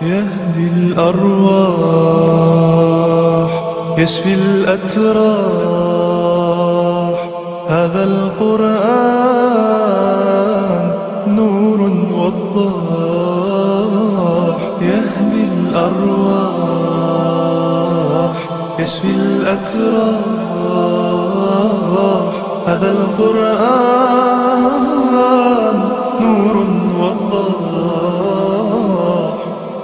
يهدي الأرواح يشفي الأتراح هذا القرآن نور وضاح يهدي الأرواح يشفي الأتراح هذا القرآن نور وضاح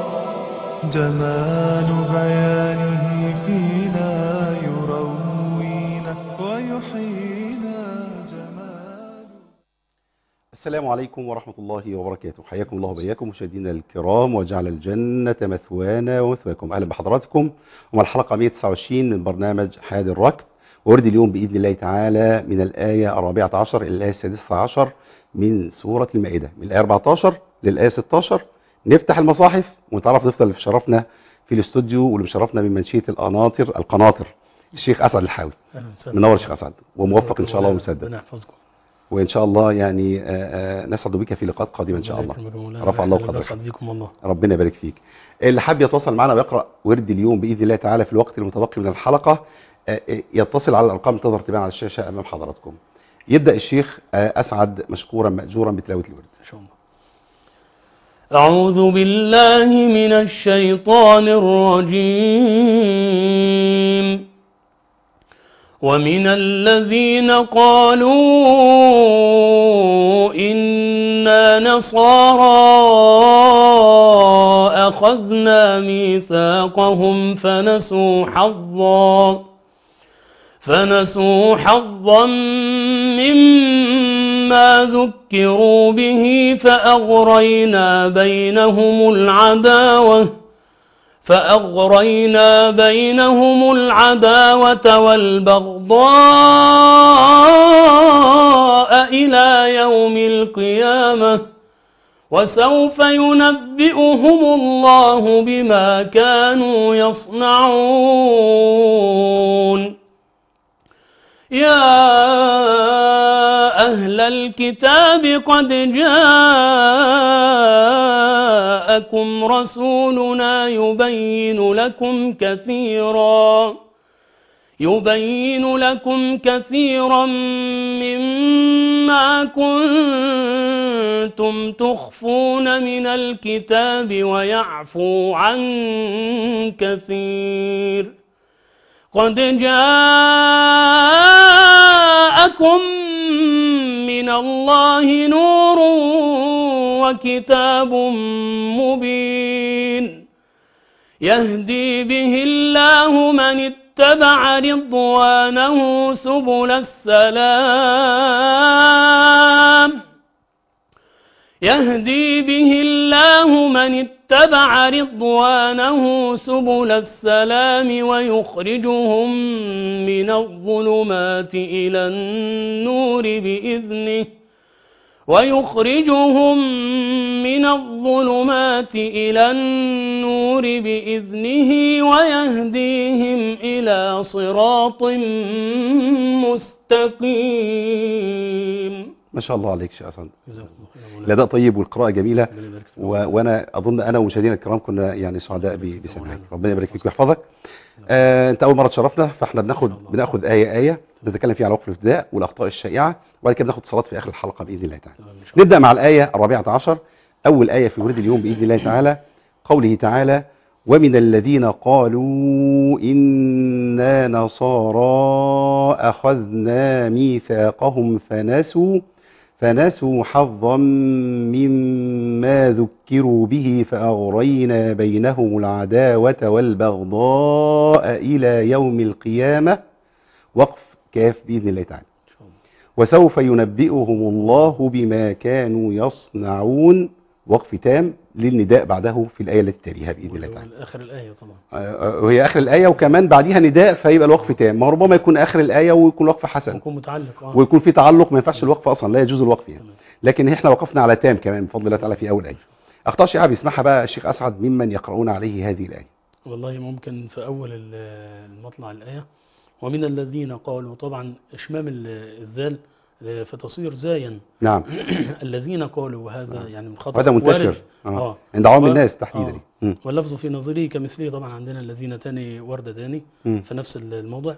جمال بيانه فينا يروينا ويحيينا جمال السلام عليكم ورحمة الله وبركاته حياكم الله وبياكم مشاهدينا الكرام وجعل الجنة مثوانا ومثواكم أهلا بحضراتكم ومع الحلقة 129 من برنامج حاد الركب ورد اليوم بإذن الله تعالى من الآية الرابعة عشر إلى الآية السادسة عشر من سورة المائدة من الآية 14 للآية 16 نفتح المصاحف ونتعرف نفضل اللي شرفنا في الاستوديو واللي مشرفنا من منشية القناطر القناطر الشيخ أسعد الحاوي أهلا وسهلا. منور الشيخ أسعد وموفق إن شاء الله مولانا. ومسدد ربنا يحفظكم وإن شاء الله يعني آه، آه، نسعد بك في لقاءات قادمة إن شاء الله يكرمك يا مولانا. رفع الله أهلا قدرك وسهلا بكم والله ربنا يبارك فيك اللي حاب يتواصل معنا ويقرأ ورد اليوم بإذن الله تعالى في الوقت المتبقي من الحلقة آه، آه، يتصل على الأرقام اللي تظهر تبان على الشاشة أمام حضراتكم يبدأ الشيخ آه، أسعد مشكورا مأجورا بتلاوة الورد إن شاء الله أعوذ بالله من الشيطان الرجيم ومن الذين قالوا إنا نصارى أخذنا ميثاقهم فنسوا حظا فنسوا حظا مما ذكروا به فأغرينا بينهم العداوة فأغرينا بينهم العداوة والبغضاء إلى يوم القيامة وسوف ينبئهم الله بما كانوا يصنعون يا أهل الكتاب قد جاءكم رسولنا يبين لكم كثيرا يبين لكم كثيرا مما كنتم تخفون من الكتاب ويعفو عن كثير قد جاءكم من الله نور وكتاب مبين يهدي به الله من اتبع رضوانه سبل السلام يهدي به الله من اتبع رضوانه سبل السلام ويخرجهم من الظلمات إلى النور بإذنه ويخرجهم من الظلمات إلى النور بإذنه ويهديهم إلى صراط مستقيم ما شاء الله عليك شيخ أسعد جزاكم الله خير يا مولانا. الأداء طيب والقراءة جميلة ربنا يبارك فيك. و... وأنا أظن أنا ومشاهدينا الكرام كنا يعني سعداء ب- بسماعك ربنا يبارك فيك ويحفظك آه، أنت أول مرة تشرفنا فإحنا بناخد بناخد آية آية نتكلم فيها على وقف الابتداء والأخطاء الشائعة وبعد كده بناخد صلاة في آخر الحلقة بإذن الله تعالى تمام، إن شاء الله. نبدأ مع الآية الرابعة عشر أول آية في ورد اليوم بإذن الله تعالى قوله تعالى ومن الذين قالوا إنا نصارى أخذنا ميثاقهم فنسوا فنسوا حظا مما ذكروا به فأغرينا بينهم العداوة والبغضاء إلى يوم القيامة وقف كاف بإذن الله تعالى إن شاء الله. وسوف ينبئهم الله بما كانوا يصنعون وقف تام للنداء بعده في الآية التي تليها بإذن الله تعالى آخر الآية طبعا آه، وهي آخر الآية وكمان بعديها نداء فيبقى الوقف تام ما هو ربما يكون آخر الآية ويكون الوقف حسن يكون متعلق اه ويكون في تعلق ما ينفعش الوقف أصلا لا يجوز الوقف يعني تمام. لكن احنا وقفنا على تام كمان بفضل الله تعالى في أول آية أخطاء شيعة بيسمعها بقى الشيخ أسعد ممن يقرؤون عليه هذه الآية والله ممكن في أول ال- المطلع الآية ومن الذين قالوا طبعا إشمام ال- الذال آه، فتصير زايا نعم الذين قالوا هذا يعني من خطأ وهذا منتشر وارد. آه. اه عند عوام و- الناس تحديدا آه. مم. واللفظ في نظيره كمثله طبعا عندنا الذين تاني وردة تاني مم. في نفس الموضع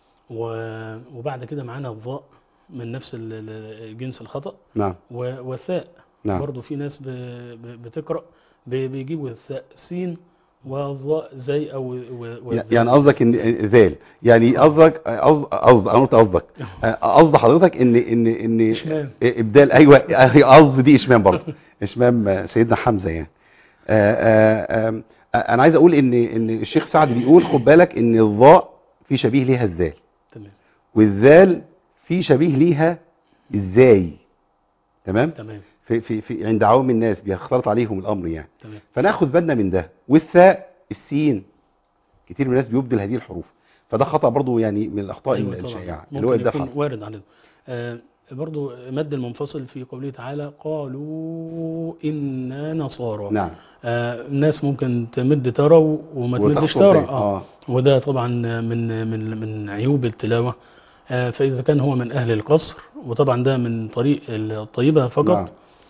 و- وبعد كده معانا الضاء من نفس ال- ال- جنس الخطأ نعم و- والثاء نعم برضو في ناس ب- ب- بتقرأ ب- بيجيبوا الثاء سين والضاء زي او و- والذال. يعني قصدك ان ذال يعني قصدك قصد قصد انا قلت قصدك قصد حضرتك ان ان ان إشمام. ابدال ايوه هي قصد دي اشمام برضه اشمام سيدنا حمزه يعني آه، آه، آه، انا عايز اقول ان ان الشيخ سعد بيقول خد بالك ان الضاء في شبيه ليها الذال تمام والذال في شبيه ليها ازاي تمام تمام في في في عند عوام الناس بيختلط عليهم الامر يعني تمام فناخد بالنا من ده والثاء السين كتير من الناس بيبدل هذه الحروف فده خطأ برضو يعني من الأخطاء أيوة طبعا. الشائعة اللي هو ممكن إبداع يكون حرف وارد عليه آه برضو مد المنفصل في قوله تعالى قالوا إنا نصارى نعم آه الناس ممكن تمد ترى وما تمدش وتحصل ترى زي- آه. اه وده طبعا من من من عيوب التلاوة آه فإذا كان هو من أهل القصر وطبعا ده من طريق الطيبة فقط نعم.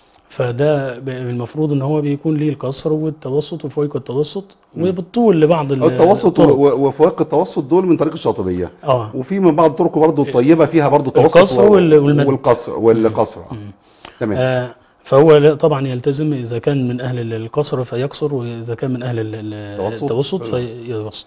فده ب- المفروض ان هو بيكون ليه القصر والتوسط وفوق التوسط وبالطول لبعض ال- أو التوسط الطرق. و- وفوق التوسط دول من طريق الشاطبية اه وفي من بعض الطرق برضو الطيبة فيها برضو توسط القصر و- وال- والمد. والقصر والقصر آه. مم. تمام آه، فهو لا- طبعا يلتزم إذا كان من أهل ال- القصر فيقصر وإذا كان من أهل ال- ال- التوسط التوسط فيوسط. فيوسط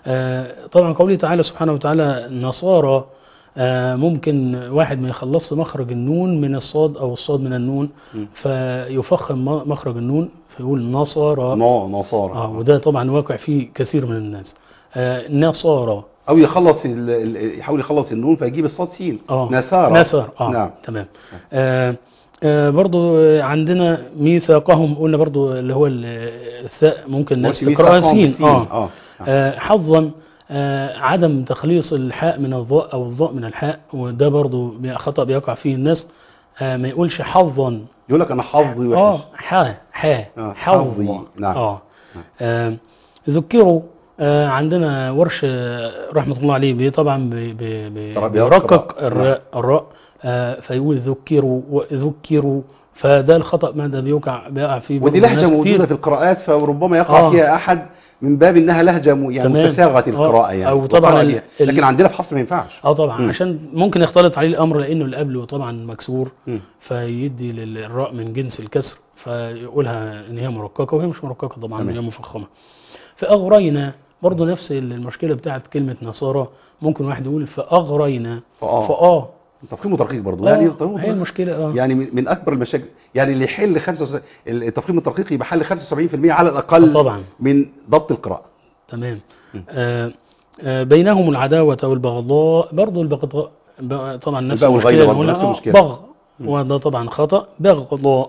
آه، طبعا قوله تعالى سبحانه وتعالى نصارى آه، ممكن واحد ما يخلصش مخرج النون من الصاد أو الصاد من النون مم. فيفخم م- مخرج النون فيقول نصارى نا- نصارى آه وده طبعا واقع فيه كثير من الناس آه، نصارى أو يخلص ال- ال- يحاول يخلص النون فيجيب الصاد سين اه نسارى نسر اه نعم تمام آه آه برضو آه، عندنا ميثاقهم قلنا برضو اللي هو ال- الثاء ممكن الناس وفي تقرأها ميثاقهم سين بالسين. اه, اه آه حظا آه عدم تخليص الحاء من الضاء او الضاء من الحاء وده برضو بي- خطأ بيقع فيه الناس آه ما يقولش حظا يقول لك أنا حظي اه وحش حاء حاء آه، حظي حظي، نعم. اه آه، ذكروا آه، عندنا ورش آه، رحمة الله عليه بي- طبعا بي- بي- بي- ترى بيرقق بيقرأ. الراء الراء آه، فيقول ذكروا وذكروا فده الخطأ ما ده بيوقع بيقع فيه ودي برضه ناس لهجة موجودة كتير. في القراءات فربما يقع آه. فيها أحد من باب إنها لهجة م- يعني تمام. متساغة آه. القراءة يعني أو طبعاً وقرأ ال- بيها. ال- لكن عندنا في حفص ما ينفعش اه طبعا مم. عشان ممكن يختلط عليه الامر لانه اللي قبله طبعا مكسور مم. فيدي للراء من جنس الكسر فيقولها ان هي مرققه وهي مش مرققه طبعا تمام. هي مفخمه فاغرينا برضه نفس المشكله بتاعت كلمه نصارى ممكن واحد يقول فاغرينا فآه فاه تفخيم وترقيق برضه آه، يعني هي تفخيم المشكله اه يعني من من اكبر المشاكل يعني اللي يحل 75 التفخيم الترقيقي يبقى حل 75% على الاقل طبعا من ضبط القراءه تمام آه آه بينهم العداوه والبغضاء برضه البغضاء ب- طبعا نفس الباء والغين المشكله برضه اللي نفس قلنا. آه، المشكلة. بغ وده طبعا خطا بغضاء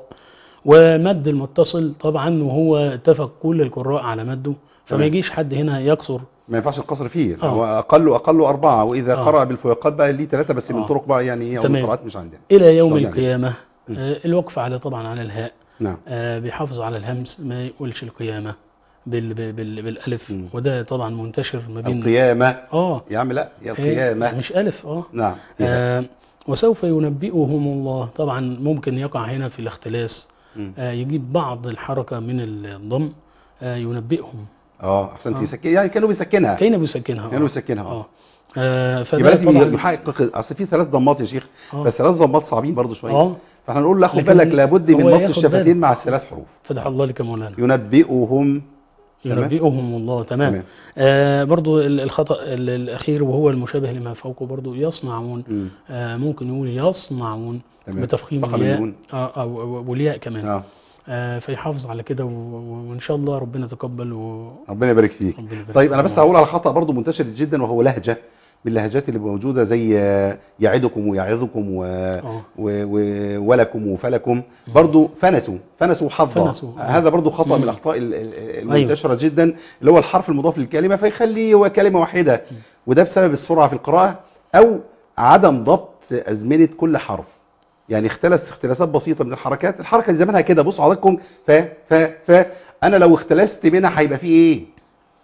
ومد المتصل طبعا وهو اتفق كل القراء على مده فما تمام. يجيش حد هنا يقصر ما ينفعش القصر فيه آه. هو اقل اقل اربعه واذا آه. قرأ بالفوقات بقى ليه ثلاثه بس من آه. طرق بقى يعني ايه او تمام. من قراءات مش عندنا الى يوم طبعاً. القيامه م. آه الوقف على طبعا على الهاء نعم آه بيحافظ على الهمس ما يقولش القيامه بال بال بال بالالف م. وده طبعا منتشر ما بين القيامه اه يا عم لا يا آه، القيامه مش الف اه نعم آه وسوف ينبئهم الله طبعا ممكن يقع هنا في الاختلاس مم. آه يجيب بعض الحركة من الضم آه ينبئهم اه احسنت آه. يسكن يعني كانوا بيسكنها كينا بيسكنها كانوا بيسكنها اه آه يبقى فده لازم طبعا يحقق اصل في ثلاث ضمات يا شيخ آه. بس ثلاث ضمات صعبين برضه شويه اه فاحنا نقول له خد لكن بالك لابد من هو نط ياخد الشفتين باله. مع الثلاث حروف فتح الله لك يا مولانا ينبئهم تمام. ينبئهم الله تمام, تمام. آه برضو ال- الخطأ ال- الأخير وهو المشابه لما فوقه برضو يصنعون مم. آه ممكن يقول يصنعون تمام. بتفخيم فخم الياء النون. آه أو أو- والياء كمان اه آه فيحافظ على كده و- و- وإن شاء الله ربنا يتقبل و... ربنا يبارك فيك ربنا يبارك طيب انا فيك. بس هقول على خطأ برضو منتشر جدا وهو لهجة من اللهجات اللي موجودة زي آه، يعدكم ويعظكم و... آه. و... و... ولكم وفلكم برضو فنسوا فنسوا حظا فنسوا، آه. هذا برضو خطأ من مم. الأخطاء ال- ال- المنتشرة جدا اللي هو الحرف المضاف للكلمة فيخليه هو كلمة واحدة وده بسبب السرعة في القراءة أو عدم ضبط أزمنة كل حرف يعني اختلس اختلاسات بسيطة من الحركات الحركة اللي زمانها كده بصوا حضراتكم ف ف ف أنا لو اختلست منها هيبقى فيه إيه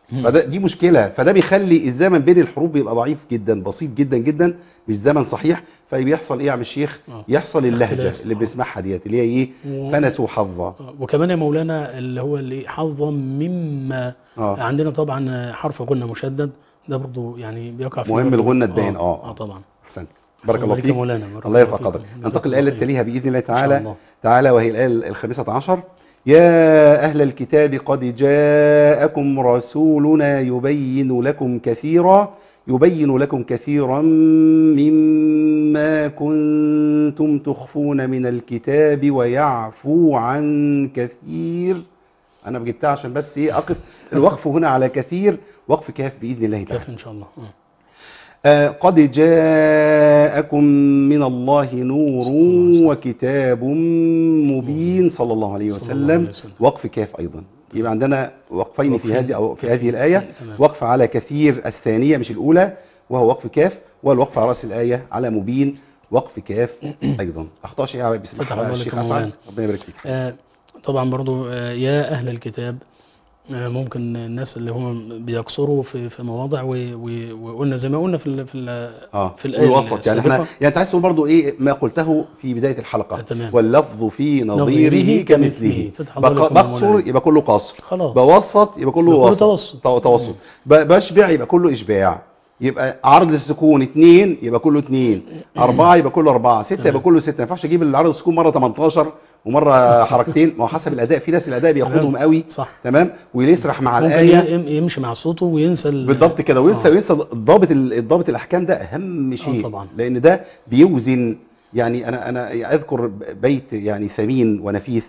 مم. فده دي مشكله فده بيخلي الزمن بين الحروف بيبقى ضعيف جدا بسيط جدا جدا مش زمن صحيح فبيحصل ايه يا عم الشيخ آه. يحصل اللهجه اختلاس. اللي آه. بنسمعها ديت اللي هي ايه و- فنسوا حظا آه، وكمان يا مولانا اللي هو اللي حظا مما اه عندنا طبعا حرف غنة مشدد ده برضو يعني بيقع فيه مهم برضو- الغنة تبين، آه. اه طبعا احسنت بارك الله عليك يا فيك مولانا بارك الله يرفع فيكم. قدرك جزاكم ننتقل الله الآية خير. التالية بإذن الله إن شاء تعالى الله. تعالى وهي الآية الخامسة عشر يا أهل الكتاب قد جاءكم رسولنا يبين لكم كثيرا يبين لكم كثيرا مما كنتم تخفون من الكتاب ويعفو عن كثير أنا جبتها عشان بس إيه أقف الوقف هنا على كثير وقف كاف بإذن الله تعالى كيف ان شاء الله آه. آه، قد جاءكم من الله نور وكتاب مبين صلى الله عليه صلى الله عليه وسلم وسلم. وقف كاف أيضا يبقى عندنا وقفين في وقفين. هذه أو في هذه الآية تمام. وقف على كثير الثانية مش الأولى وهو وقف كاف والوقف على رأس الآية على مبين وقف كاف أيضا أخطاء شيء بسم فتح الله الله الشيخ لكم أسعد مولانا. ربنا يبارك فيك آه، طبعا برضو آه، يا أهل الكتاب آه، ممكن الناس اللي هم بيقصروا في في مواضع و- و- وقلنا زي ما قلنا في ال- في ال- اه في الآية والوسط يعني احنا السابقة. يعني انت عايز تقول برضه ايه ما قلته في بدايه الحلقه آه، تمام. واللفظ في نظيره نظيره كمثله كمثله. فتح الله بق- لكم يا بقصر مولانا. يبقى كله قصر خلاص بوسط يبقى كله يبقى كله وسط توسط. تو- توسط ب- بشبع يبقى كله اشباع يبقى عرض السكون اتنين يبقى كله اتنين أربعة يبقى كله أربعة ستة يبقى كله ستة ما ينفعش أجيب العرض السكون مرة 18 ومرة حركتين ما هو حسب الأداء في ناس الأداء بياخدهم تمام. قوي صح تمام ويسرح مع ممكن الآية ي- يمشي مع صوته وينسى ال- بالضبط كده وينسى آه. وينسى الضابط ال- الضابط الاحكام ده اهم شيء طبعا. لان ده بيوزن يعني انا انا اذكر بيت يعني ثمين ونفيس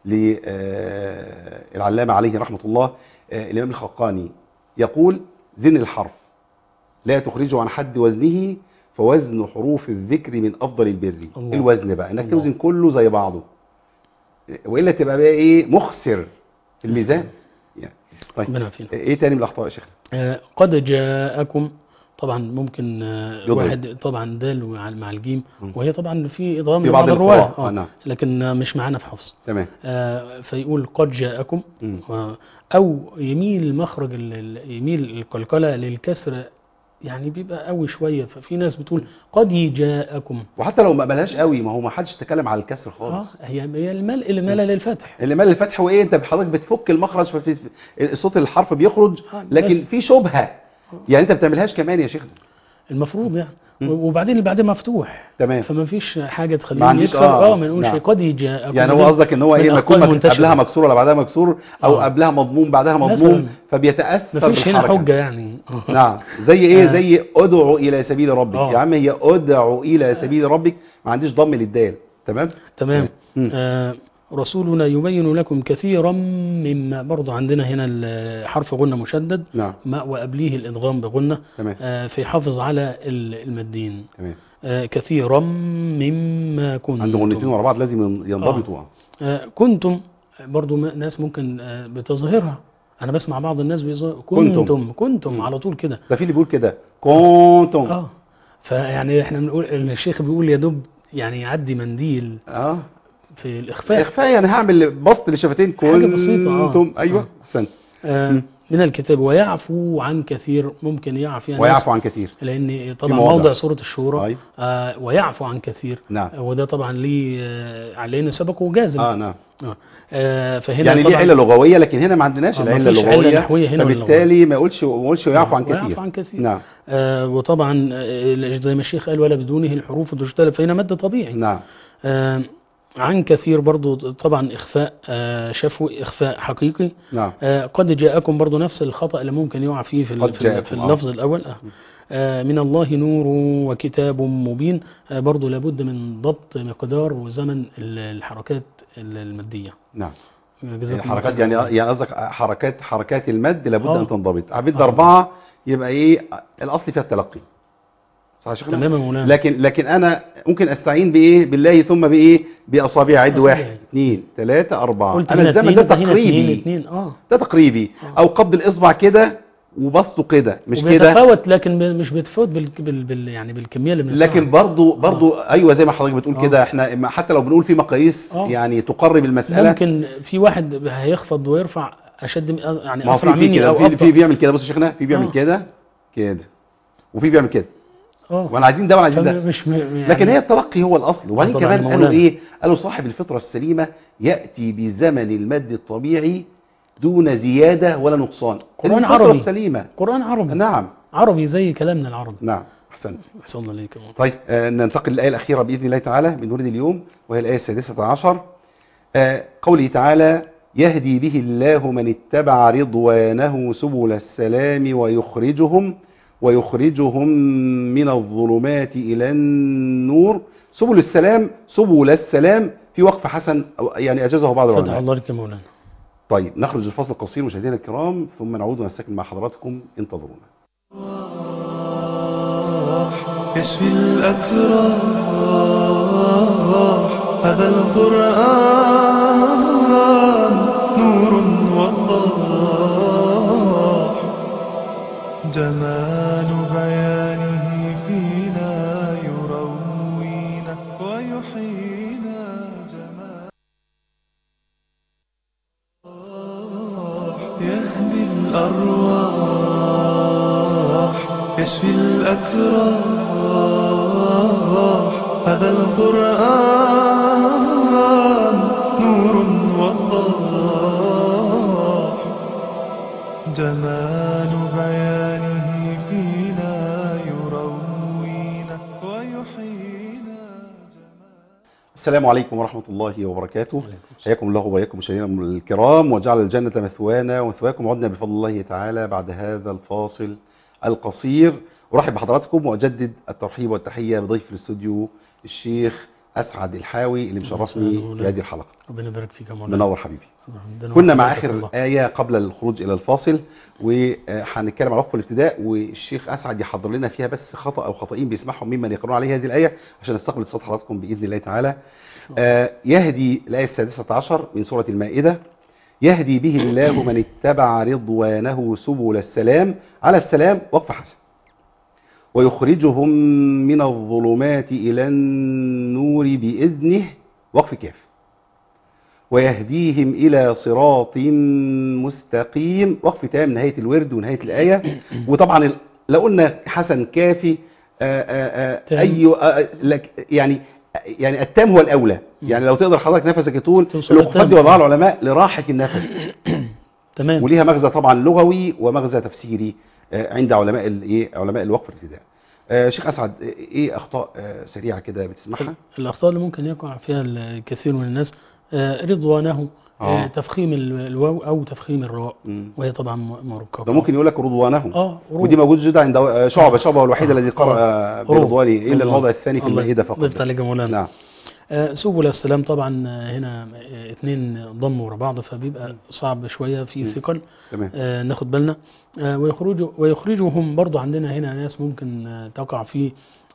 للعلامه عليه رحمه الله آه، الامام الخقاني يقول زن الحرف لا تخرجه عن حد وزنه فوزن حروف الذكر من افضل البر الله. الوزن بقى انك الله. توزن كله زي بعضه والا تبقى بقى ايه مخسر في الميزان يعني طيب ربنا يعافينا. ايه تاني من الاخطاء يا شيخ آه، قد جاءكم طبعا ممكن آه، يضرب. واحد طبعا دال مع مع الجيم مم. وهي طبعا في ادغام في لبعض بعض الرواه القراء آه آه، نعم لكن آه، مش معانا في حفص تمام آه، فيقول قد جاءكم مم. آه، او يميل مخرج ال- ال- يميل القلقله للكسر يعني بيبقى قوي شويه ففي ناس بتقول قد جاءكم وحتى لو ما قبلهاش قوي ما هو ما حدش تكلم على الكسر اه خالص هي هي الملء اللي مال للفتح اللي مال الفتح وايه انت حضرتك بتفك المخرج ففي الصوت الحرف بيخرج آه، لكن بس. في شبهه يعني انت ما بتعملهاش كمان يا شيخ المفروض يعني مم. وبعدين اللي بعدين مفتوح تمام فما فيش حاجه ما تخليه عنديش- يكسر آه، اه ما نقولش نعم. قد جاءكم يعني هو ده قصدك ان هو من ايه ما يكون الأخطاء مك- المنتشرة. قبلها مكسور ولا بعدها مكسور او آه. قبلها مضموم بعدها مضموم مثلاً. فبيتاثر ما فيش هنا بالحركة. حجه يعني نعم زي ايه آه. زي ادعو الى سبيل ربك آه. يا عم هي ادعو الى سبيل ربك ما عنديش ضم للدال تمام تمام مم. آه رسولنا يبين لكم كثيرا مما برضو عندنا هنا ال- حرف غنة مشدد نعم ما وقبليه الإدغام بغنة تمام آه فيحافظ على ال- المادين تمام آه كثيرا مما كنتم عنده غنتين ورا بعض لازم ينضبطوا آه. آه كنتم برضو م- ناس ممكن آه بتظهرها أنا بسمع بعض الناس بيظهر كنتم. كنتم كنتم مم. على طول كده ده في اللي بيقول كده كنتم اه فيعني احنا بنقول الشيخ بيقول يا دوب يعني يعدي منديل اه في الإخفاء اخفاء يعني هعمل بسط للشفتين حاجة بسيطة، آه. كنتم ايوه آه. احسنت آه، مم. من الكتاب ويعفو عن كثير ممكن يعفو يعني ويعفو عن كثير لان طبعا مواضع. موضع سوره الشورى أيوة. آه ويعفو عن كثير نعم وده طبعا ليه آه علينا سبق وجازم اه نعم آه. آه فهنا يعني دي طبعا عله لغويه لكن هنا ما عندناش آه، ما العله فيش علة اللغويه نحوية هنا ولا فبالتالي ما يقولش ما يقولش ويعفو عن ويعفو كثير عن كثير نعم آه وطبعا آه زي ما الشيخ قال ولا بدونه الحروف تجتلب فهنا مد طبيعي نعم آه عن كثير برضو طبعا اخفاء آه شفوي اخفاء حقيقي نعم آه، قد جاءكم برضو نفس الخطأ اللي ممكن يقع فيه في, قد ال- في, ال- جاءكم، في آه. اللفظ الأول آه. آه، من الله نور وكتاب مبين آه، برضو لابد من ضبط مقدار وزمن ال- الحركات ال- المادية نعم جزاكم الله الحركات خير. يعني يعني قصدك حركات حركات المد لابد آه. ان تنضبط عبيد آه. اربعه يبقى ايه الاصل فيها التلقي صح يا شيخنا تمام يا مولانا لكن لكن انا ممكن استعين بايه بالله ثم بايه باصابع عد أصابع. واحد اثنين ثلاثه اربعه قلت انا هنا الزمن اتنين، ده هنا اتنين، تقريبي اتنين اه ده تقريبي آه. او قبض الاصبع كده وبسطه كده مش كده وبيتفاوت لكن ب- مش بيتفاوت بال... بال... بال... يعني بالكمية اللي بنسمعها لكن برضو برضو ايوه زي ما حضرتك بتقول آه. كده احنا إما- حتى لو بنقول في مقاييس آه. يعني تقرب المساله ممكن في واحد هيخفض ويرفع اشد من- يعني ما هو اسرع في في مني كده او في, في ابطا بيعمل كده بص يا شيخنا في بيعمل آه. كده كده وفي بيعمل كده اه وانا عايزين ده وانا عايزين ده فمش م- يعني لكن هي التلقي هو الاصل وبعدين طبعاً كمان مولانا. قالوا ايه قالوا صاحب الفطره السليمه ياتي بزمن المد الطبيعي دون زياده ولا نقصان قرآن الفطره عربي. السليمه قران عربي نعم عربي زي كلامنا العربي نعم احسنت احسن الله عليك يا مولانا. طيب آه ننتقل للآية الأخيرة بإذن الله تعالى من ورد اليوم وهي الآية السادسة عشر آه قوله تعالى يهدي به الله من اتبع رضوانه سبل السلام ويخرجهم ويخرجهم من الظلمات إلى النور سبل السلام سبل السلام في وقف حسن أو يعني أجازه بعض فتح العلماء الله لك يا مولانا طيب نخرج الفصل القصير مشاهدينا الكرام ثم نعود ونستكمل مع حضراتكم انتظرونا يشفي الأتراح هذا القرآن نور وضاح جمال بيانه فينا يروينا ويحيينا جمال يهدي الأرواح يشفي الأتراح هذا القرآن نور وضاح جمال بيانه فينا يروينا ويحيينا جمال السلام عليكم ورحمة الله وبركاته حياكم الله وبياكم مشاهدينا الكرام وجعل الجنة مثوانا ومثواكم عدنا بفضل الله تعالى بعد هذا الفاصل القصير أرحب بحضراتكم وأجدد الترحيب والتحية بضيف في الاستوديو الشيخ أسعد الحاوي اللي مشرفني في هذه الحلقة ربنا يبارك فيك يا مولانا منور حبيبي عندنا كنا مع وحدة آخر الله. آية قبل الخروج إلى الفاصل وهنتكلم على وقف الابتداء والشيخ أسعد يحضر لنا فيها بس خطأ أو خطأين بيسمعهم ممن يقرؤون عليه هذه الآية عشان نستقبل اتصال حضراتكم بإذن الله تعالى آه، يهدي الآية السادسة عشر من سورة المائدة يهدي به الله من اتبع رضوانه سبل السلام على السلام وقف حسن ويخرجهم من الظلمات إلى النور بإذنه وقف كاف ويهديهم إلى صراط مستقيم وقف تام نهاية الورد ونهاية الآية وطبعا ال- لو قلنا حسن كافي آآ آآ تام. أي آآ لك يعني يعني التام هو الأولى يعني لو تقدر حضرتك نفسك يطول توصل الوقفات للتام. دي وضعها العلماء لراحة النفس تمام وليها مغزى طبعا لغوي ومغزى تفسيري آه، عند علماء الايه علماء الوقف الابتداء آه، شيخ اسعد آه، ايه اخطاء آه، سريعه كده بتسمعها الأخطاء اللي ممكن يقع فيها الكثير من الناس آه، رضوانه آه، آه. تفخيم ال- الواو أو تفخيم الراء مم. وهي طبعا م- مركبة ده ممكن يقول لك رضوانه اه ودي موجود جدا عند آه، شعبه شعبه هو الوحيد آه. الذي قرأ آه. برضوانه الا الله. الموضع الثاني في الله المائده فقط ضفت عليك يا مولانا نعم آه، سبل السلام طبعا آه، هنا آه، اتنين ضموا ورا بعض فبيبقى صعب شوية في مم. ثقل تمام آه، ناخد بالنا آه، ويخرجوا ويخرجهم برضو عندنا هنا ناس ممكن آه، تقع في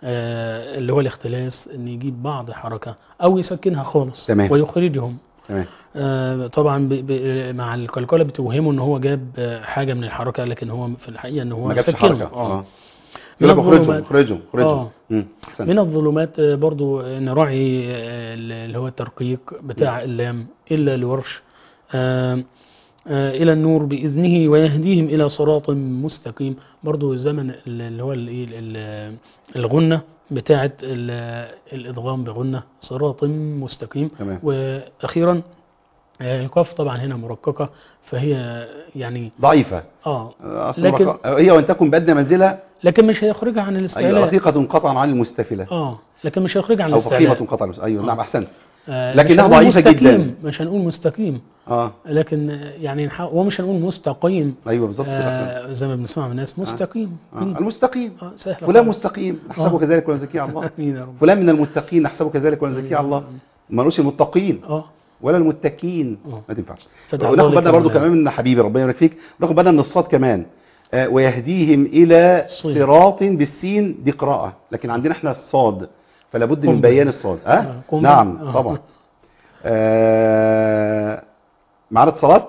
آه، اللي هو الاختلاس ان يجيب بعض حركة او يسكنها خالص تمام. ويخرجهم تمام آه، طبعا ب- ب- مع الكلكله بتوهمه ان هو جاب آه، حاجه من الحركه لكن هو في الحقيقه ان هو ما جابش سكنهم. حركه اه اه من يقول لك اخرجهم الظلمات اخرجهم اخرجهم آه. مم. أحسنت. من الظلمات آه، برضو آه، نراعي آه، اللي هو الترقيق بتاع اللام إلا لورش آه، آه، إلى النور بإذنه ويهديهم إلى صراط مستقيم برضو زمن اللي هو ال- ال- الغنة بتاعة ال- الإدغام بغنة صراط مستقيم تمام وأخيرا آه، القاف طبعا هنا مرققة فهي يعني ضعيفه اه آه، أصل لكن- مرق- هي وان تكن بادنى منزله لكن مش هيخرجها عن ايوه الاستعلاء رقيقه قطعا عن المستفله اه لكن مش هيخرجها عن او الاستعلاء فخيمه قطعا عن المستفلة. ايوه آه. نعم احسنت آه، لكنها مش هنقول ضعيفة مستقيم، جدا. مش هنقول مستقيم اه لكن آه، يعني نح- ومش هنقول مستقيم ايوه بالظبط كده أحسنت. آه زي ما بنسمع من الناس مستقيم آه. كن- المستقيم آه سهل فلان خالص. مستقيم نحسبه آه. كذلك ونزكيه على الله آمين يا رب فلان من المتقين نحسبه كذلك ونزكيه على الله ما نقولش المتقين اه ولا المتكين آه. ما تنفعش فتح الله وناخد لك بالنا برضو مولانا. كمان من حبيبي ربنا يبارك فيك ناخد بالنا من الصاد كمان آه ويهديهم الى صيد. صراط بالسين دي قراءه لكن عندنا احنا الصاد فلا بد من قم بيان بال. الصاد آه، اه قم نعم بال. آه. طبعا آه معانا اتصالات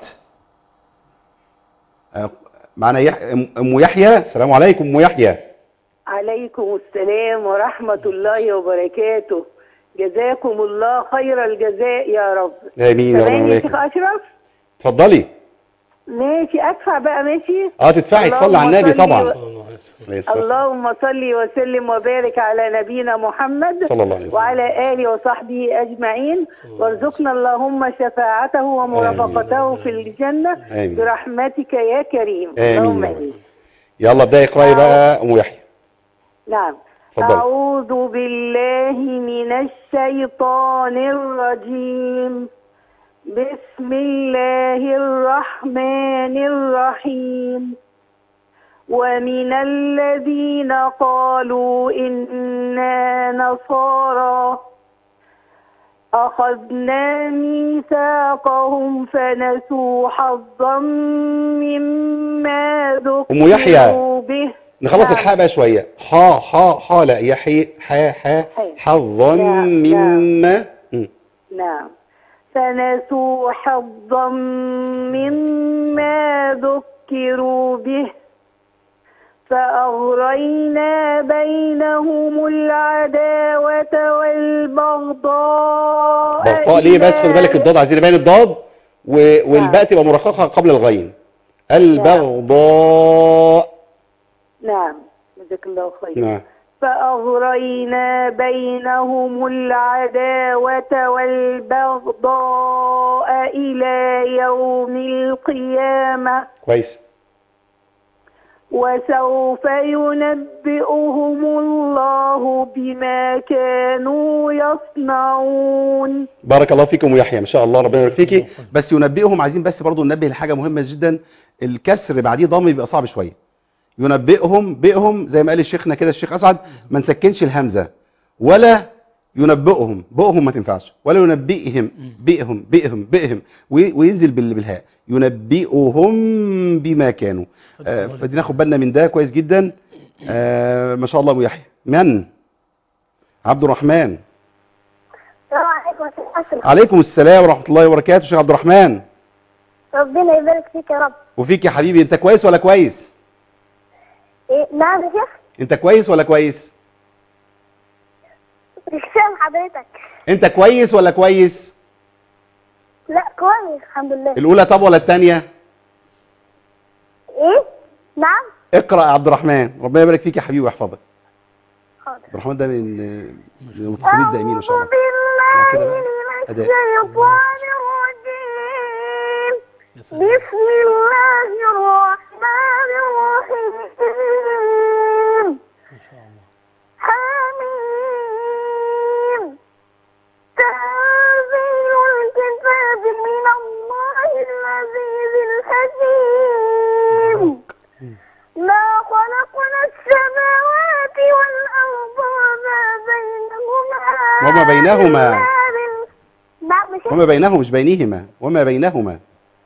آه معانا يح... ام يحيى السلام عليكم ام يحيى عليكم السلام ورحمة الله وبركاته جزاكم الله خير الجزاء يا رب امين يا رب سامعني يا شيخ عليكم أشرف اتفضلي ماشي ادفع بقى ماشي اه تدفعي تصلي على اللهم النبي صل طبعا و- صلى الله عليه وسلم. عليه الصلاة والسلام. اللهم صل وسلم وبارك على نبينا محمد صلى الله عليه وسلم. وعلى آله وصحبه أجمعين وارزقنا اللهم شفاعته ومرافقته في الجنة آمين. برحمتك يا كريم آمين اللهم يا رب. آمين يلا ابدأي اقرأي بقى ام يحيى نعم اتفضل. أعوذ بالله من الشيطان الرجيم بسم الله الرحمن الرحيم ومن الذين قالوا إنا نصارى أخذنا ميثاقهم فنسوا حظا مما ذكروا أم يحيى. به نخلص نعم. الحاء بقى شوية حا حا حا لا يحيى حا حا حي. حظا نعم، مما مم. نعم فنسوا حظا مما ذكروا به فأغرينا بينهم العداوة والبغضاء بطاء ليه بس خد إلى- بالك الضاد عايزين نبين الضاد و- والباء تبقى مرققة قبل الغين البغضاء نعم جزاك الله خير نعم فأغرينا بينهم العداوة والبغضاء إلى يوم القيامة كويس وسوف ينبئهم الله بما كانوا يصنعون بارك الله فيكم ويحيى ما شاء الله ربنا يبارك فيكي بس ينبئهم عايزين بس برضو ننبه لحاجه مهمه جدا الكسر بعديه ضم بيبقى صعب شويه ينبئهم بئهم زي ما قال شيخنا كده الشيخ اسعد ما نسكنش الهمزه ولا ينبئهم بئهم ما تنفعش ولا ينبئهم بئهم بئهم بئهم وي- وينزل بال- بالهاء ينبئهم بما كانوا آه فدي ناخد بالنا من ده كويس جدا آه ما شاء الله ابو يحيى من عبد الرحمن السلام عليكم ورحمة الله عليكم السلام ورحمة الله وبركاته شيخ عبد الرحمن ربنا يبارك فيك يا رب وفيك يا حبيبي انت كويس ولا كويس إيه نعم يا شيخ انت كويس ولا كويس مش فاهم حضرتك انت كويس ولا كويس لا كويس الحمد لله الاولى طب ولا الثانيه ايه نعم اقرا يا عبد الرحمن ربنا يبارك فيك يا حبيبي ويحفظك حاضر عبد الرحمن ده من من المتسمين الدائمين ما شاء الله بالله كده بقى. من أداء. الشيطان الرجيم يا سلام. بسم الله الرحمن الرحيم ما شاء الله حميم تنزيل الكتاب من الله العزيز الحكيم ما خلقنا السماوات والأرض وما بينهما وما بينهما. إلا بال- نعم يا شيخ. وما بينهم مش بينهما وما بينهما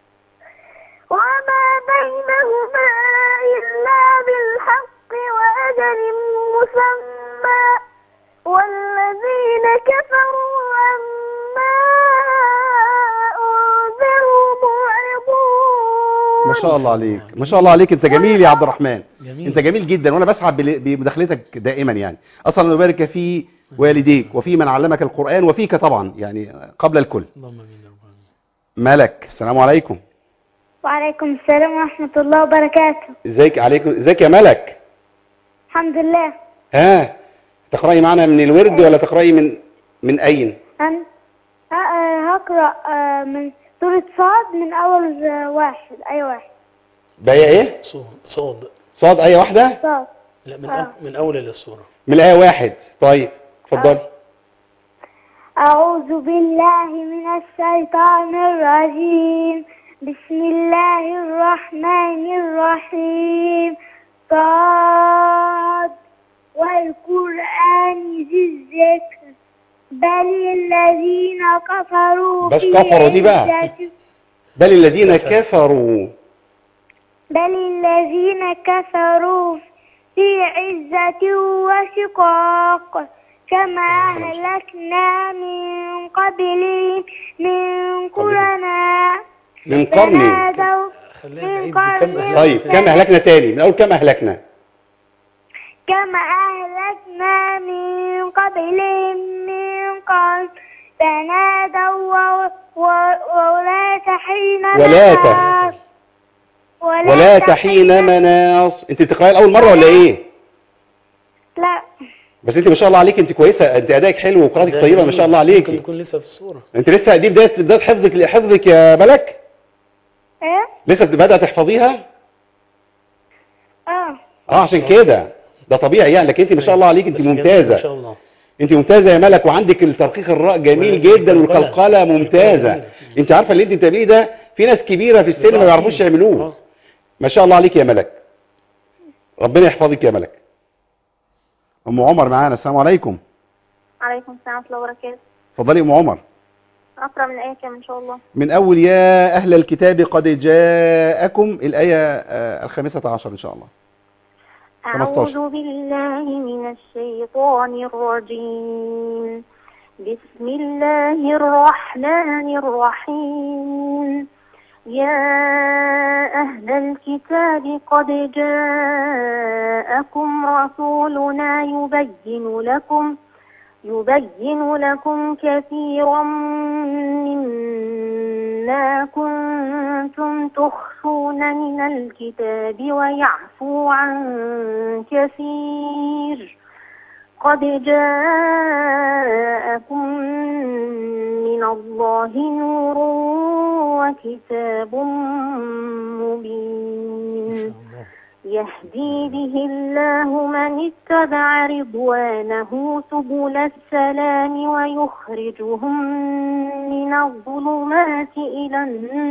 وما بينهما إلا بالحق وأجل مسمى والذين كفروا عما أنذروا معرضون ما شاء الله عليك ما شاء الله عليك انت جميل يا عبد الرحمن جميل. انت جميل جدا وانا بسعد بل- بمداخلتك دائما يعني اصلا نبارك في والديك وفي من علمك القرآن وفيك طبعا يعني قبل الكل اللهم امين يا رب العالمين. ملك السلام عليكم وعليكم السلام ورحمة الله وبركاته ازيك عليكم ازيك يا ملك الحمد لله ها تقرأي معنا من الورد ولا تقرأي من من أين أنا ه- آه، هقرأ آه، من سورة صاد من أول آه، واحد أي واحد بقى ايه صاد صاد صاد آية واحدة صاد لا من آه. أول من اول السوره من الآية واحد طيب اتفضل أعوذ بالله من الشيطان الرجيم بسم الله الرحمن الرحيم صاد والقرآن ذي الذكر بل الذين كفروا بس في كفروا دي بقى. عزة- بل الذين كفروا بل الذين كفروا في عزة وشقاق كما أهلكنا من قبلهم من قرنا من قرن فنادوا خلينا من نعيد كم قرن أهلكنا. طيب كم أهلكنا تاني من أول كم أهلكنا كما أهلكنا من قبلهم من قرن فنادوا و- و- ولا حين ولا مناص. ولا حين مناص انت بتقراي اول مره ولا ايه لا بس انت ما شاء الله عليك انت كويسه انت ادائك حلو وقراءتك ده طيبه ما شاء الله ممكن عليك يكون لسه في الصورة انت لسه دي بدايه بدايه حفظك حفظك يا ملك ايه لسه بدأ تحفظيها اه اه عشان كده ده طبيعي يعني لكن انت ما شاء الله عليك انت بس جميل ما ممتازه شاء الله انت ممتازه يا ملك وعندك الترقيق الراء جميل والقلقلة. جدا والقلقله ممتازه جميلة. انت عارفه اللي انت بتعمليه ده في ناس كبيره في السن ما يعرفوش يعملوه آه. ما شاء الله عليك يا ملك ربنا يحفظك يا ملك ام عمر معانا السلام عليكم عليكم السلام ورحمة الله وبركاته اتفضلي يا ام عمر أقرأ من آية كام إن شاء الله من اول يا اهل الكتاب قد جاءكم الايه آه، الخامسة عشر ان شاء الله 15. أعوذ بالله من الشيطان الرجيم بسم الله الرحمن الرحيم يا أهل الكتاب قد جاءكم رسولنا يبين لكم يبين لكم كثيرا مما كنتم تخفون من الكتاب ويعفو عن كثير قد جاءكم من الله نور وكتاب مبين يهدي به الله من اتبع رضوانه سبل السلام ويخرجهم من الظلمات إلى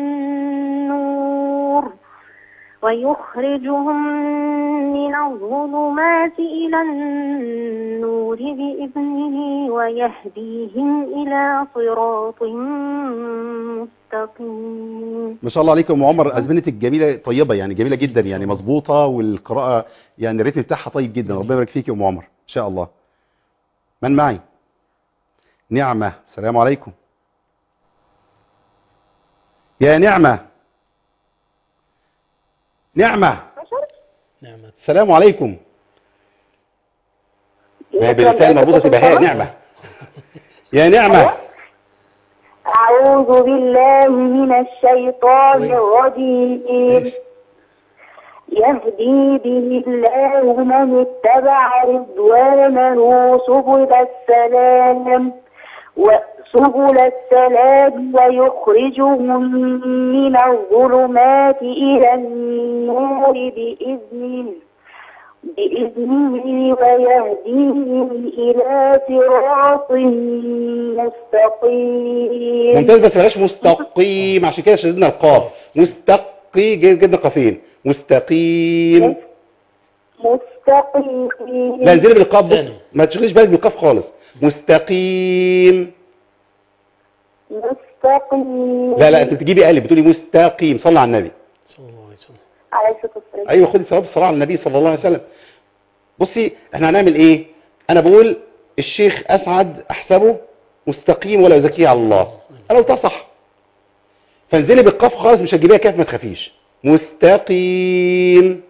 النور ويخرجهم من الظلمات إلى النور بإذنه ويهديهم إلى صراط مستقيم ما شاء الله عليكم يا ام عمر ازمنتك جميله طيبه يعني جميله جدا يعني مظبوطه والقراءه يعني الريتم بتاعها طيب جدا ربنا يبارك فيك يا ام عمر ان شاء الله من معي نعمه السلام عليكم يا نعمه نعمه نعم السلام عليكم ما هي باللسان مربوطه تبقى هي نعمه يا نعمه أعوذ بالله من الشيطان الرجيم يهدي به الله من اتبع رضوانه سبل السلام وسبل السلام ويخرجهم من الظلمات إلى النور بإذنه بإذنه ويهديهم إلى صراط مستقيم ممتاز بس بلاش مستقيم عشان كده شددنا القاف مستقي جد جدا قافين مستقيم مستقيم لا انزلي بالقاف بص تاني. ما تشغليش بالك بالقاف خالص مستقيم مستقيم لا لا انت بتجيبي قلب بتقولي مستقيم صلي على النبي صلى الله عليه وسلم عليه الصلاة والسلام ايوه خدي ثواب الصلاه على النبي صلى الله عليه وسلم بصي احنا هنعمل ايه انا بقول الشيخ اسعد احسبه مستقيم ولا يزكيه على الله انا قلتها صح فانزلي بالقاف خالص مش هتجيبيها كاف ما تخافيش مستقيم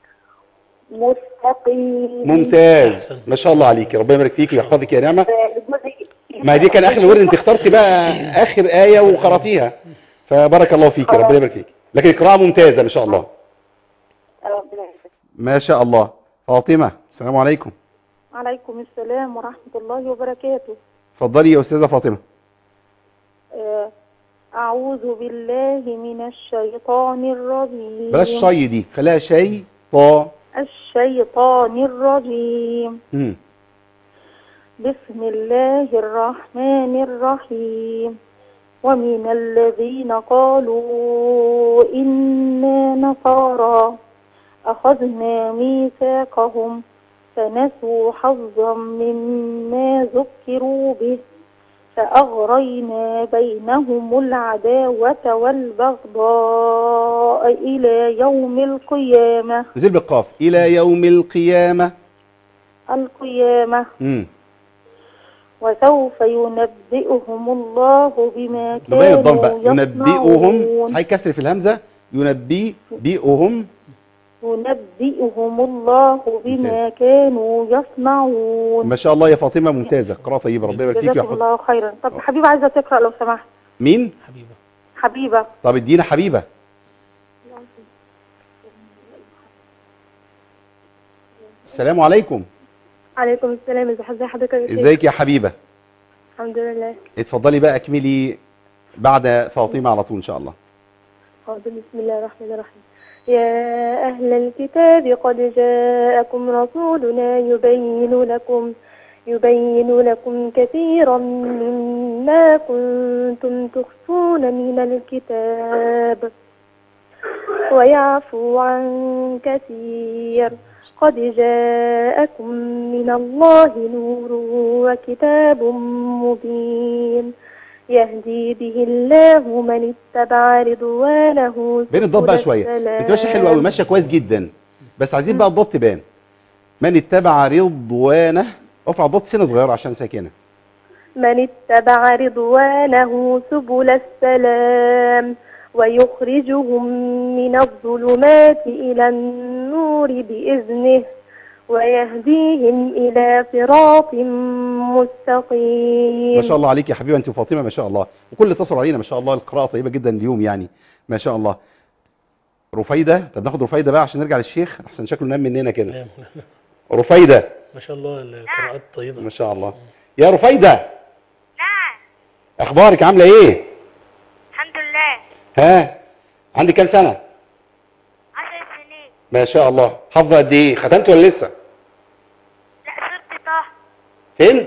مستقيم ممتاز أحسن. ما شاء الله عليك ربنا يبارك فيك ويحفظك يا نعمه الجزء- ما دي كان اخر ورد انت اخترتي بقى اخر ايه وقراتيها فبارك الله فيك ربنا يبارك فيك لكن القراءه ممتازه ما شاء الله ربنا يبارك. ما شاء الله فاطمه السلام عليكم عليكم السلام ورحمة الله وبركاته اتفضلي يا استاذه فاطمه آه، أعوذ بالله من الشيطان الرجيم بلاش شي دي خليها شي طا الشيطان الرجيم مم. بسم الله الرحمن الرحيم ومن الذين قالوا إنا نصارى أخذنا ميثاقهم فنسوا حظا مما ذكروا به فأغرينا بينهم العداوة والبغضاء إلى يوم القيامة نزل بالقاف الى يوم القيامه القيامة امم وسوف ينبئهم الله بما نبين الضم كانوا بقى ينبئهم يصنعون هيكسر في الهمزه ينبي بئهم ينبئهم الله بما كانوا يصنعون ما شاء الله يا فاطمه ممتازه قراءه طيبه ربنا يبارك فيك جزاكم ويحفظك الله خيرا طب حبيبة عايزة تقرأ لو سمحت مين حبيبة حبيبة طب ادينا حبيبه السلام عليكم عليكم السلام ازي حضرتك حضرتك يا شيخ؟ ازيك يا حبيبة الحمد لله اتفضلي بقى اكملي بعد فاطمة على طول ان شاء الله حاضر بسم الله الرحمن الرحيم يا أهل الكتاب قد جاءكم رسولنا يبين لكم يبين لكم كثيرا مما كنتم تخفون من الكتاب ويعفو عن كثير قد جاءكم من الله نور وكتاب مبين يهدي به الله من اتبع رضوانه بين الضاد بقى سبل شوية السلام. انت ماشية حلوة قوي ماشية كويس جدا بس عايزين بقى الضاد تبان من اتبع رضوانه ارفع الضاد سنة صغيرة عشان ساكنة من اتبع رضوانه سبل السلام ويخرجهم من الظلمات إلى النور بإذنه ويهديهم إلى صراط مستقيم ما شاء الله عليك يا حبيبه انت وفاطمه ما شاء الله وكل اللي اتصل علينا ما شاء الله القراءه طيبه جدا اليوم يعني ما شاء الله رفيده طب ناخد رفيده بقى عشان نرجع للشيخ احسن شكله نام مننا كده رفيده ما شاء الله القراءات طيبة ما شاء الله يا رفيده نعم اخبارك عامله ايه الحمد لله ها عندك كام سنه عشر سنين ما شاء الله حافظه قد ايه ختمت ولا لسه لا صرت طه فين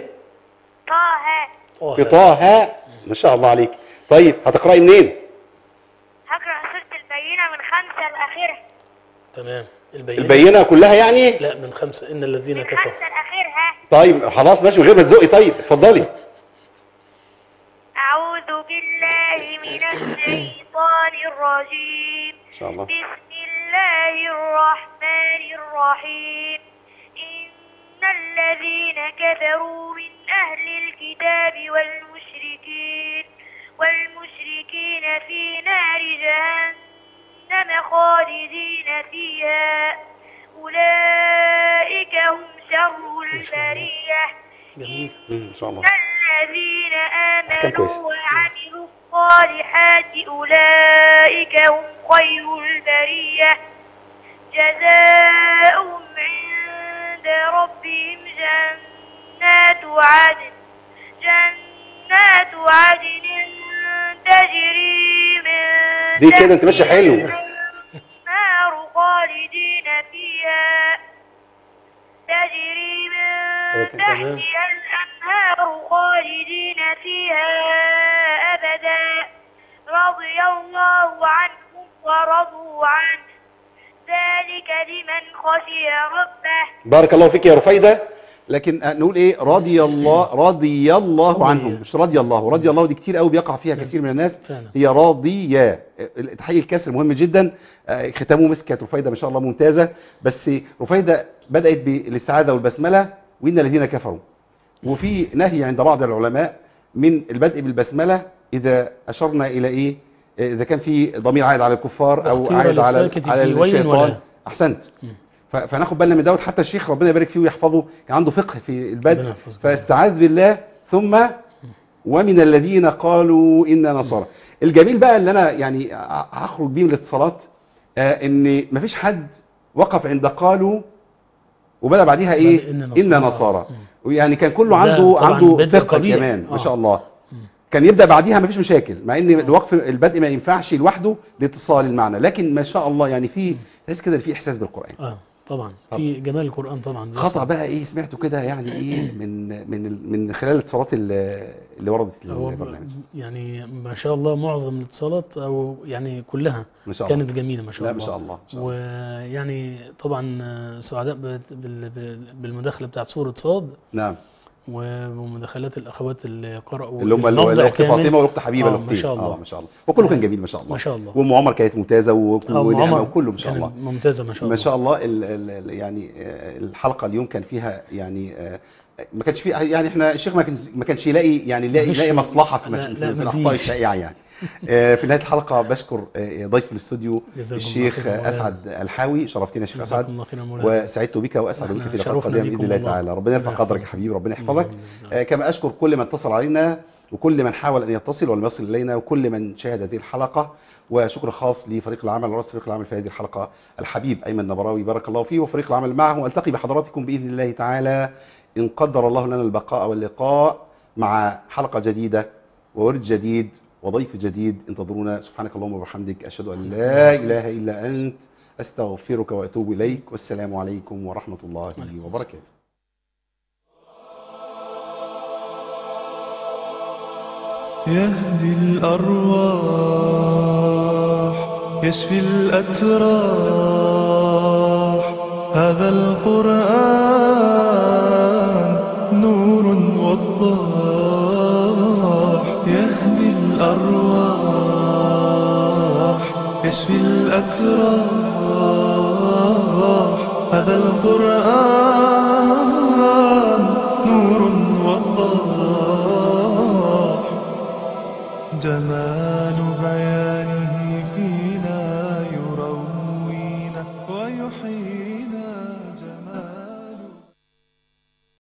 طه في طه ما شاء الله عليك طيب هتقراي منين هقرأ سورة البينة من خمسة لآخرها تمام البينة البينه كلها يعني لا من خمسة إن الذين من كفروا خمسة لآخرها طيب خلاص ماشي من غير ما تزقي طيب اتفضلي أعوذ بالله من الشيطان الرجيم ان شاء الله بسم الله الرحمن الرحيم إن الذين كفروا من أهل الكتاب والمشركين والمشركين في نار جهنم خالدين فيها أولئك هم شر البرية جميل مم، ان شاء الله الذين أحكام كويسة. آمنوا وعملوا الصالحات أولئك هم خير البرية جزاؤهم عند ربهم جنات عدن جنات عدن تجري من دي كده انت ماشية حلو. النار خالدين فيها تجري من تمام. تحتها الأنهار خالدين فيها أبدا رضي الله عنهم ورضوا عنه ذلك لمن خشي ربه بارك الله فيك يا رفيدة لكن آه، نقول ايه رضي الله رضي الله عنهم مش رضي الله رضي الله دي كتير قوي بيقع فيها كثير من الناس فعلا. هي راضية تحقيق الكسر مهم جدا آه، ختامه مسك كانت رفيدة ما شاء الله ممتازة بس رفيدة بدأت بالاستعاذة والبسملة وإن الذين كفروا وفي نهي عند بعض العلماء من البدء بالبسملة إذا أشرنا إلى إيه آه، إذا كان في ضمير عائد على الكفار أو واختير عائد على للساكت على في ويل الشيطان ولا. أحسنت مم. ف- فناخد بالنا من دوت حتى الشيخ ربنا يبارك فيه ويحفظه كان عنده فقه في ربنا البدء يحفظه. فاستعاذ بالله ثم ومن الذين قالوا إنا نصارى الجميل بقى اللي أنا يعني ه- هخرج بيه من الاتصالات آه إن مفيش حد وقف عند قالوا وبدأ بعديها إيه إن نصارى. إنا نصارى مم. يعني كان كله ده عنده طبعاً عنده بدء فقه قبيح. كمان ما آه. شاء الله مم. كان يبدأ بعديها مفيش مشاكل مع ان الوقف البدء ما ينفعش لوحده لاتصال المعنى لكن ما شاء الله يعني في تحس كده في احساس بالقرآن اه طبعا في جمال القرآن طبعا خطأ بقى ايه سمعته كده يعني ايه من من ال- من خلال الاتصالات اللي اللي وردت هو البرنامج يعني ما شاء الله معظم الاتصالات او يعني كلها ما شاء الله كانت جميلة ما شاء لا الله ما شاء الله ما شاء الله. ويعني طبعا سعداء بال- بال- بالمداخلة بتاعت سورة صاد نعم ومداخلات الاخوات اللي قرأوا اللي هم اللي الموضع الاخت كامل. فاطمه والاخت حبيبه آه، ما الاختين شاء الله اه ما شاء الله وكله كان جميل ما شاء الله ما شاء الله وام عمر كانت ممتازه و- آه، ونعمه عمر وكله ما شاء كانت الله ممتازة ما شاء الله ما شاء الله ال ال ال يعني آه، الحلقه اليوم كان فيها يعني آه، ما كانش في يعني احنا الشيخ ما كانش ما كانش يلاقي يعني يلاقي مفيش- يلاقي مصلحه في, لا، مس- لا، في مفيش. الاخطاء الشائعه يعني آه، في نهايه الحلقه بشكر آه، ضيف الاستوديو جزاكم الله الشيخ خيرا آه، مولانا. اسعد الحاوي شرفتنا يا شيخ جزاكم اسعد الله خيرا مولانا. وسعدت بك واسعد بك احنا في لقاء شرفنا قادمه بكم باذن الله والله. تعالى ربنا يرفع ربنا قدرك يا يحفظك. حبيبي ربنا يحفظك اللهم آمين. آه، كما اشكر كل من اتصل علينا وكل من حاول أن يتصل ولم يصل إلينا وكل من شاهد هذه الحلقة وشكر خاص لفريق العمل ورئيس فريق العمل في هذه الحلقة الحبيب أيمن نبراوي بارك الله فيه وفريق العمل معه والتقي بحضراتكم بإذن الله تعالى إن قدر الله لنا البقاء واللقاء مع حلقة جديدة وورد جديد وضيف جديد انتظرونا سبحانك اللهم وبحمدك أشهد أن لا إله إلا أنت أستغفرك وأتوب إليك والسلام عليكم ورحمة الله وبركاته يهدي الأرواح يشفي الأتراح هذا القرآن نور وضاح يهدي الأرواح يشفي الأتراح هذا القرآن نور وضاح جمال